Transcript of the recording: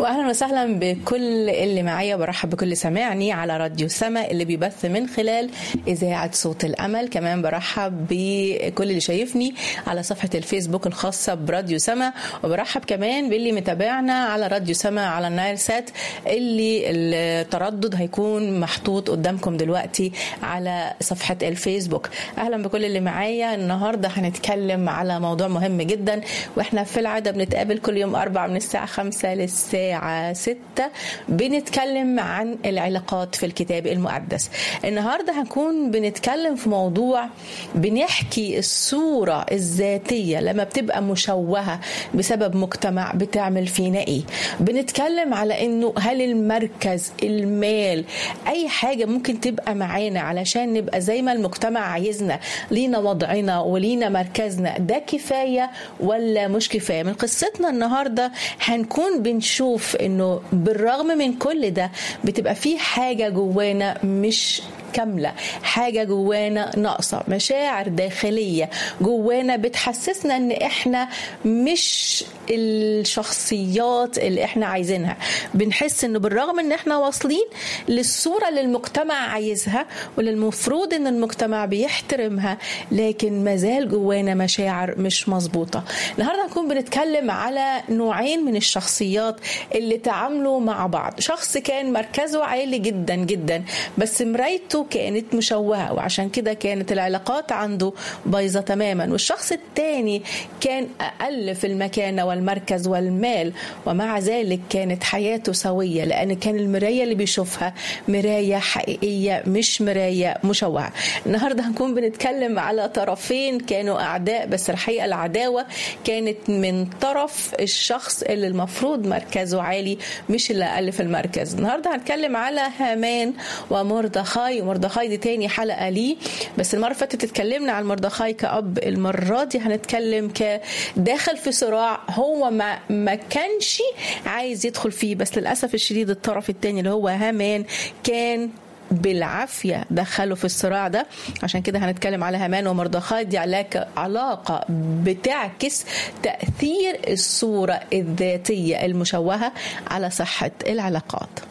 واهلا وسهلا بكل اللي معايا برحب بكل سامعني على راديو سما اللي بيبث من خلال اذاعه صوت الامل كمان برحب بكل اللي شايفني على صفحه الفيسبوك الخاصه براديو سما وبرحب كمان باللي متابعنا على راديو سما على النايل سات اللي التردد هيكون محطوط قدامكم دلوقتي على صفحه الفيسبوك اهلا بكل اللي معايا النهارده هنتكلم على موضوع مهم جدا واحنا في العاده بنتقابل كل يوم اربع من الساعه 5 للساعه 6 بنتكلم عن العلاقات في الكتاب المقدس النهارده هنكون بنتكلم في موضوع بنحكي الصوره الذاتيه لما بتبقى مشوهه بسبب مجتمع بتعمل فينا ايه بنتكلم على انه هل المركز المال اي حاجه ممكن تبقى معانا علشان نبقى زي ما المجتمع عايزنا لينا وضعنا ولينا مركزنا ده كفايه ولا مش كفايه من قصتنا النهارده هنكون بنشوف انه بالرغم من كل ده بتبقى في حاجه جوانا مش كاملة حاجة جوانا ناقصة مشاعر داخلية جوانا بتحسسنا ان احنا مش الشخصيات اللي احنا عايزينها بنحس انه بالرغم ان احنا واصلين للصورة اللي المجتمع عايزها واللي المفروض ان المجتمع بيحترمها لكن مازال جوانا مشاعر مش مظبوطة النهاردة هنكون بنتكلم على نوعين من الشخصيات اللي تعاملوا مع بعض شخص كان مركزه عالي جدا جدا بس مرايته كانت مشوهة وعشان كده كانت العلاقات عنده بايظة تماما والشخص التاني كان أقل في المكانة والمركز والمال ومع ذلك كانت حياته سوية لأن كان المراية اللي بيشوفها مراية حقيقية مش مراية مشوهة النهاردة هنكون بنتكلم على طرفين كانوا أعداء بس الحقيقة العداوة كانت من طرف الشخص اللي المفروض مركزه عالي مش اللي أقل في المركز النهاردة هنتكلم على هامان ومردخاي ومردخاي دي تاني حلقة ليه بس المرة اللي فاتت اتكلمنا عن مردخاي كأب المرة دي هنتكلم كداخل في صراع هو ما ما كانش عايز يدخل فيه بس للأسف الشديد الطرف التاني اللي هو هامان كان بالعافيه دخلوا في الصراع ده عشان كده هنتكلم على هامان ومردخاي دي علاقه علاقه بتعكس تاثير الصوره الذاتيه المشوهه على صحه العلاقات